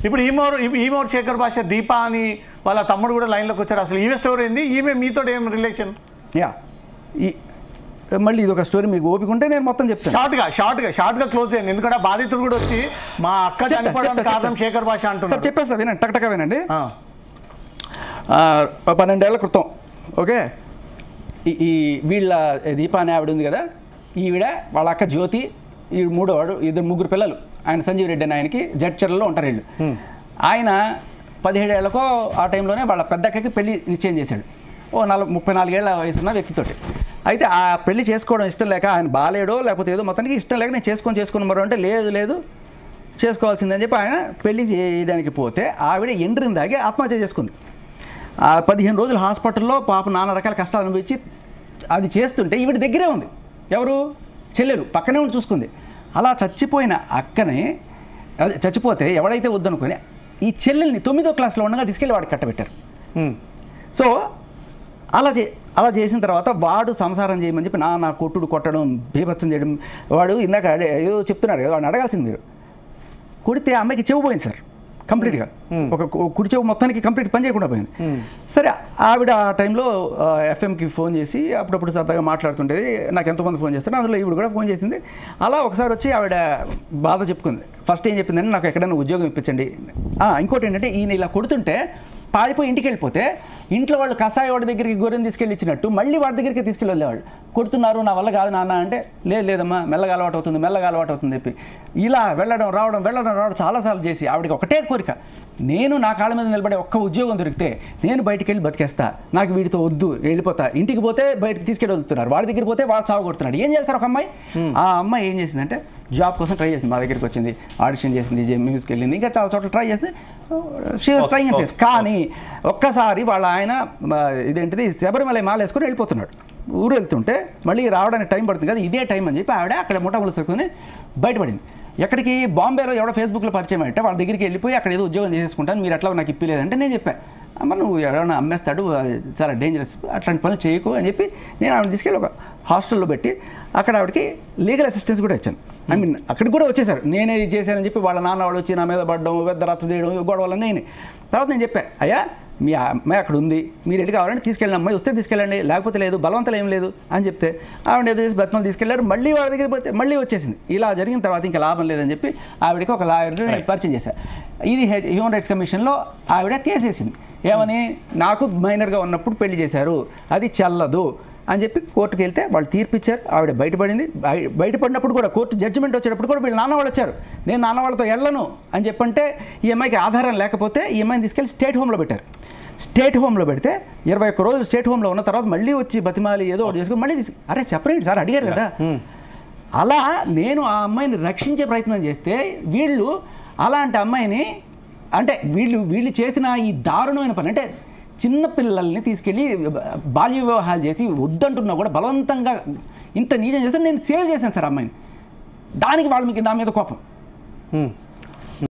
ఇప్పుడు ఈమోర్ ఈమోర్ శేఖర్ భాష దీప అని వాళ్ళ తమ్ముడు కూడా లైన్లోకి వచ్చాడు అసలు ఈమె స్టోరీ ఏంది ఈమె మీతో ఏం రిలేషన్ యా ఈ మళ్ళీ ఇది ఒక స్టోరీ మీకు ఓపిక ఉంటే నేను మొత్తం చెప్తాను షార్ట్ గా షార్ట్ గా షార్ట్ గా క్లోజ్ చేయండి ఎందుకంటే ఆ బాధితుడు కూడా వచ్చి మా అక్క చెప్తా, చనిపోవడానికి చెప్తా, కారణం చెప్తా. శేఖర్ భాష సార్ అంటున్నారు చెప్పేస్తా వినండి టక్టక వినండి ఆ, ఆ, పన్నెండేళ్ల క్రితం ఓకే ఈ- ఈ వీళ్ళ దీప అనే ఆవిడ ఉంది కదా ఈవిడ వాళ్ళ అక్క జ్యోతి ఈ మూడోవాడు ఇద్దరు ముగ్గురు పిల్లలు ఆయన సంజీవ్ రెడ్డి అని ఆయనకి జడ్చర్లలో ఉంటారు వీళ్ళు ఆయన పదిహేడేళ్లకో ఆ టైంలోనే వాళ్ళ పెద్దక్కకి పెళ్లి నిశ్చయం చేశాడు ఓ నలభై ముప్పై నాలుగేళ్ల వయసున్న వ్యక్తితోటి అయితే ఆ పెళ్లి చేసుకోవడం ఇష్టం లేక ఆయన బాలేడో లేకపోతే ఏదో మొత్తానికి ఇష్టం లేక నేను చేసుకొని చేసుకుని మరో అంటే లేదు లేదు చేసుకోవాల్సిందని చెప్పి ఆయన పెళ్లి చేయడానికి పోతే ఆవిడ ఎండ్రిని దాగి ఆత్మహత్య చేసుకుంది ఆ పదిహేను రోజులు హాస్పిటల్లో పాప నానా రకాల కష్టాలు అనుభవించి అది చేస్తుంటే ఈవిడ దగ్గరే ఉంది ఎవరు చెల్లెలు పక్కనే ఉండి చూసుకుంది అలా చచ్చిపోయిన అక్కని అదే చచ్చిపోతే ఎవడైతే వద్దనుకొని ఈ చెల్లెల్ని తొమ్మిదో క్లాస్లో ఉండగా తీసుకెళ్ళి వాడికి కట్టబెట్టారు ఉమ్, సో అలా చే అలా చేసిన తర్వాత వాడు సంసారం చేయమని చెప్పి నా నా కొట్టుడు కొట్టడం బీభత్సం చేయడం వాడు ఇందాక అడే- ఏదో చెప్తున్నాడు కదా వాడిని అడగాల్సింది మీరు కొడితే ఆ అమ్మాయికి చెవు పోయింది సార్ కంప్లీట్గా ఒక కు- కుడి చెవు మొత్తానికి కంప్లీట్ పని చేయకుండా పోయింది సరే ఆవిడ ఆ టైంలో ఎఫ్ఎంకి ఫోన్ చేసి అప్పుడప్పుడు సరదాగా మాట్లాడుతుంటేది నాకు ఎంతమంది ఫోన్ చేస్తారు అందులో ఈవిడ కూడా ఫోన్ చేసింది అలా ఒకసారి వచ్చి ఆవిడ బాధ చెప్పుకుంది ఫస్ట్ ఏం చెప్పిందంటే నాకు ఎక్కడైనా ఉద్యోగం ఇప్పించండి ఆ, ఇంకోటి ఏంటంటే ఈయన ఇలా కొడుతుంటే పారిపోయి ఇంటికి వెళ్ళిపోతే ఇంట్లో వాళ్ళు కషాయ వాడి దగ్గరికి గొర్రెని తీసుకెళ్ళి ఇచ్చినట్టు మళ్ళీ వాడి దగ్గరికి తీసుకెళ్ళి వెళ్ళేవాళ్ళు కొడుతున్నారు నా వల్ల కాదు నాన్న అంటే లేదు లేదమ్మా మెల్లగా అలవాటు అవుతుంది మెల్లగా అలవాటు అవుతుంది చెప్పి ఇలా వెళ్ళడం రావడం వెళ్ళడం రావడం చాలాసార్లు చేసి ఆవిడకి ఒకటే కోరిక నేను నా కాళ్ళ మీద నిలబడే ఒక్క ఉద్యోగం దొరికితే నేను బయటికి వెళ్ళి బతికేస్తా నాకు వీడితో వద్దు వెళ్ళిపోతా ఇంటికి పోతే బయటకు తీసుకెళ్ళి వదులుతున్నారు వాడి దగ్గర పోతే వాడు చావు కొడుతున్నాడు ఏం చేయాలి సార్ ఒక అమ్మాయి ఆ అమ్మాయి ఏం చేసిందంటే జాబ్ కోసం ట్రై చేసింది మా దగ్గరికి వచ్చింది ఆడిషన్ చేసింది జే మ్యూజిక్ వెళ్ళింది ఇంకా చాలా చోట్ల ట్రై చేసింది she was trying in face కానీ ఒక్కసారి వాళ్ళ ఆయన మ, ఇదేంటిది శబరిమల మాల వేసుకొని వెళ్ళిపోతున్నాడు ఊరు వెళ్తుంటే మళ్ళీ రావడానికి టైం పడుతుంది కదా ఇదే టైం అని చెప్పి ఆవిడ అక్కడ ముఠాములు సరుకుని బయటపడింది ఎక్కడికి బాంబేలో ఎవడో ఫేస్బుక్లో పరిచయం అంటే వాళ్ళ దగ్గరికి వెళ్ళిపోయి అక్కడ ఏదో ఉద్యోగం చేసేసుకుంటాను మీరు ఎట్లా నాకు ఇప్పలేదంటే నేను చెప్పాను అమ్మ నువ్వు ఎవరైనా అమ్మేస్తాడు అది చాలా డేంజరస్ అట్లాంటి పనులు చేయకు అని చెప్పి నేను ఆవిడ తీసుకెళ్ళి ఒక హాస్టల్లో పెట్టి అక్కడ ఆవిడకి లీగల్ అసిస్టెన్స్ కూడా ఇచ్చాను ఐ మీన్ అక్కడికి కూడా వచ్చేసారు నేనే ఇది చేశానని చెప్పి వాళ్ళ నాన్న వాళ్ళు వచ్చి నా మీద పడడం పెద్ద రచ్చ చేయడం గొడవలు నేనే తర్వాత నేను చెప్పా అయ్యా మీ అమ్మాయి అక్కడ ఉంది మీరు ఎటు కావాలంటే తీసుకెళ్ళిన అమ్మాయి వస్తే తీసుకెళ్ళండి లేకపోతే లేదు బలవంతం ఏం లేదు అని చెప్తే ఆవిడ ఏదో చేసి బతిమలు తీసుకెళ్లారు మళ్ళీ వాళ్ళ దగ్గర పోతే మళ్ళీ వచ్చేసింది ఇలా జరిగిన తర్వాత ఇంకా లాభం లేదని చెప్పి ఆవిడకి ఒక లాయర్ని నేను పరిచయం చేశాను ఇది హె- హ్యూమన్ రైట్స్ కమిషన్లో ఆవిడ కేసేసింది ఏమని నాకు మైనర్గా ఉన్నప్పుడు పెళ్లి చేశారు అది చెల్లదు అని చెప్పి కోర్టుకి వెళ్తే వాళ్ళు తీర్పిచ్చారు ఆవిడ బయటపడింది బయ- బయటపడినప్పుడు కూడా కోర్టు జడ్జిమెంట్ వచ్చేటప్పుడు కూడా వీళ్ళు నాన్న వాళ్ళు వచ్చారు నేను నాన్న వాళ్ళతో వెళ్ళను అని చెప్పంటే ఈ అమ్మాయికి ఆధారం లేకపోతే ఈ అమ్మాయిని తీసుకెళ్ళి స్టేట్ హోమ్లో పెట్టారు స్టేట్ హోమ్లో పెడితే ఇరవై ఒక్క రోజులు స్టేట్ హోమ్లో ఉన్న తర్వాత మళ్ళీ వచ్చి బతిమాలి ఏదో ఒకటి చేసుకుని మళ్ళీ తీసు అరే చెప్పరేంటి సార్ అడిగారు కదా అలా నేను ఆ అమ్మాయిని రక్షించే ప్రయత్నం చేస్తే వీళ్ళు అలాంటి అమ్మాయిని అంటే వీళ్ళు వీళ్ళు చేసిన ఈ దారుణమైన పని అంటే చిన్న పిల్లల్ని తీసుకెళ్ళి బాల్య వివాహాలు చేసి వద్దంటున్నా కూడా బలవంతంగా ఇంత నీచం చేస్తే నేను సేవ్ చేశాను సార్ ఆ అమ్మాయిని దానికి వాళ్ళ మీకు నా మీద కోపం